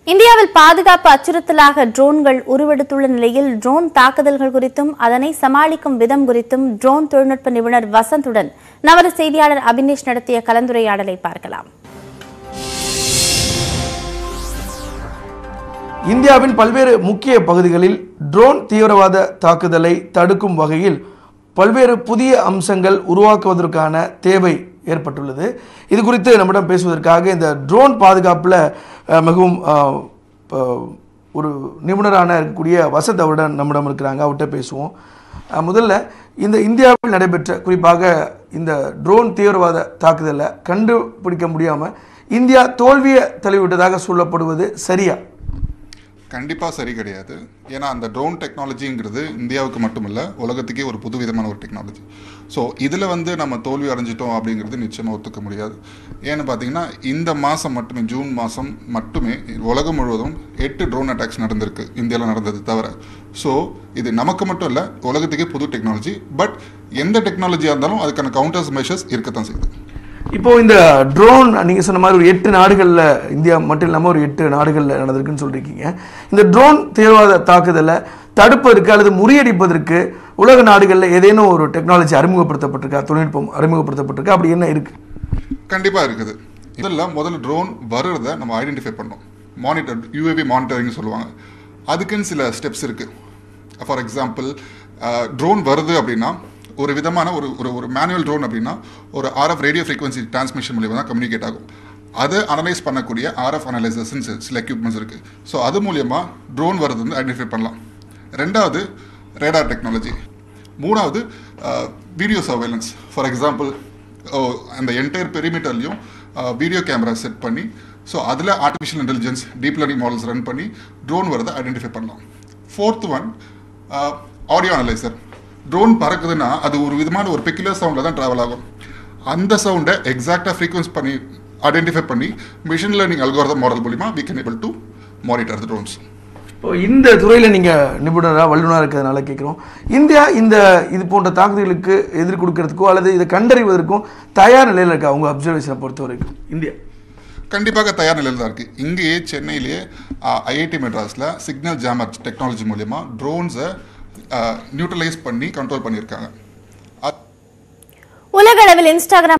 இந்தியாவில் பாதுகாப்பு அச்சுறுத்தலாக ட்ரோன்கள் உருவெடுத்துள்ள நிலையில் ட்ரோன் தாக்குதல்கள் குறித்தும் அதனை சமாளிக்கும் விதம் குறித்தும் ட்ரோன் தொழில்நுட்ப நிபுணர் வசந்துடன் நமது செய்தியாளர் அபினேஷ் நடத்திய கலந்துரையாடலை பார்க்கலாம் இந்தியாவின் பல்வேறு முக்கிய பகுதிகளில் ட்ரோன் தீவிரவாத தாக்குதலை தடுக்கும் வகையில் பல்வேறு புதிய அம்சங்கள் உருவாக்குவதற்கான தேவை ஏற்பட்டுள்ளது இது குறித்து நம்மிடம் பேசுவதற்காக இந்த ட்ரோன் பாதுகாப்பில் அஹ், மிகவும் அஹ், ப- ஒரு நிபுணரான இருக்கக்கூடிய வசத் அவருடன் நம்மிடம் இருக்கிறாங்க அவர்கிட்ட பேசுவோம் அஹ், முதல்ல இந்த இந்தியாவில் நடைபெற்ற குறிப்பாக இந்த ட்ரோன் தீவிரவாத தாக்குதலை கண்டுபிடிக்க முடியாமல் இந்தியா தோல்வியை தழுவிவிட்டதாக சொல்லப்படுவது சரியா கண்டிப்பாக சரி கிடையாது ஏன்னா அந்த ட்ரோன் டெக்னாலஜிங்கிறது இந்தியாவுக்கு மட்டுமல்ல உலகத்துக்கே ஒரு புது விதமான ஒரு டெக்னாலஜி ஸோ இதில் வந்து நம்ம தோல்வி அடைஞ்சிட்டோம் அப்படிங்கிறது நிச்சயமாக ஒத்துக்க முடியாது ஏன்னு பார்த்தீங்கன்னா இந்த மாதம் மட்டுமே ஜூன் மாதம் மட்டுமே உலகம் முழுவதும் எட்டு ட்ரோன் அட்டாக்ஸ் நடந்திருக்கு இந்தியாவில் நடந்தது தவிர ஸோ இது நமக்கு மட்டும் இல்லை உலகத்துக்கே புது டெக்னாலஜி பட் எந்த டெக்னாலஜியாக இருந்தாலும் அதுக்கான கவுண்டர்ஸ் மெஷர்ஸ் இருக்கத்தான் செய்யுது இப்போ இந்த ட்ரோன் நீங்க சொன்ன மாதிரி ஒரு எட்டு நாடுகள்ல இந்தியா மட்டும் இல்லாம ஒரு எட்டு நாடுகள்ல நடந்திருக்குன்னு சொல்லிருக்கீங்க இந்த ட்ரோன் தீவிரவாத தாக்குதலை தடுப்பதற்கு அல்லது முறியடிப்பதற்கு உலக நாடுகள்ல ஏதேனும் ஒரு டெக்னாலஜி அறிமுகப்படுத்தப்பட்டிருக்கா தொழில்நுட்பம் அறிமுகப்படுத்தப்பட்டிருக்கா அப்படி என்ன இருக்கு கண்டிப்பாக இருக்குது இதெல்லாம் முதல்ல ட்ரோன் வருறத நம்ம ஐடென்டிஃபை பண்ணோம் மானிட்டர் யூஏவி மானிட்டரிங் சொல்லுவாங்க அதுக்குன்னு சில ஸ்டெப்ஸ் இருக்குது ஃபார் எக்ஸாம்பிள் ட்ரோன் வருது அப்படின்னா ஒரு விதமான ஒரு ஒரு ஒரு மேனுவல் ட்ரோன் அப்படின்னா ஒரு ஆர்எஃப் ரேடியோ ஃப்ரீக்வன்சி டிரான்ஸ்மிஷன் மூலியமாக தான் கம்யூனிகேட் ஆகும் அதை அனலைஸ் பண்ணக்கூடிய ஆர்எஃப் அனலைசர்ஸ்னு சில எக்யூப்மெண்ட்ஸ் இருக்குது ஸோ அது மூலியமாக ட்ரோன் வருது வந்து ஐடென்டிஃபை பண்ணலாம் ரெண்டாவது ரேடார் டெக்னாலஜி மூணாவது வீடியோ சர்வேலன்ஸ் ஃபார் எக்ஸாம்பிள் அந்த என்டையர் பெரிமீட்டர்லையும் வீடியோ கேமரா செட் பண்ணி ஸோ அதில் artificial intelligence deep learning models run பண்ணி ட்ரோன் வரதை ஐடென்டிஃபை பண்ணலாம் fourth one audio analyser drone பறக்குதுன்னா அது ஒரு விதமான ஒரு பெக்குலர் சவுண்டில் தான் ட்ராவல் ஆகும் அந்த சவுண்டை எக்ஸாக்டாக ஃப்ரீக்வன்ஸ் பண்ணி ஐடென்டிஃபை பண்ணி மிஷின் லேர்னிங் அல்கோரிதம் மாடல் மூலிமா we can able to monitor the drones இப்போ இந்த துறையில நீங்க நிபுணரா வல்லுநராக இருக்கிறதுனால கேட்குறோம் இந்தியா இந்த இது போன்ற தாக்குதலுக்கு எதிர் கொடுக்கறதுக்கோ அல்லது இதை கண்டறிவதற்கும் தயார் நிலையில் இருக்கா உங்க அப்சர்வேஷனை பொறுத்த வரைக்கும் இந்தியா கண்டிப்பாக தயார் நிலையில் தான் இருக்குது இங்கேயே சென்னையிலேயே ஐஐடி மெட்ராஸில் சிக்னல் ஜாமர் டெக்னாலஜி மூலிமா ட்ரோன்ஸை நியூட்ரலைஸ் பண்ணி கண்ட்ரோல் பண்ணியிருக்காங்க உலக அளவில் இன்ஸ்டாகிராம்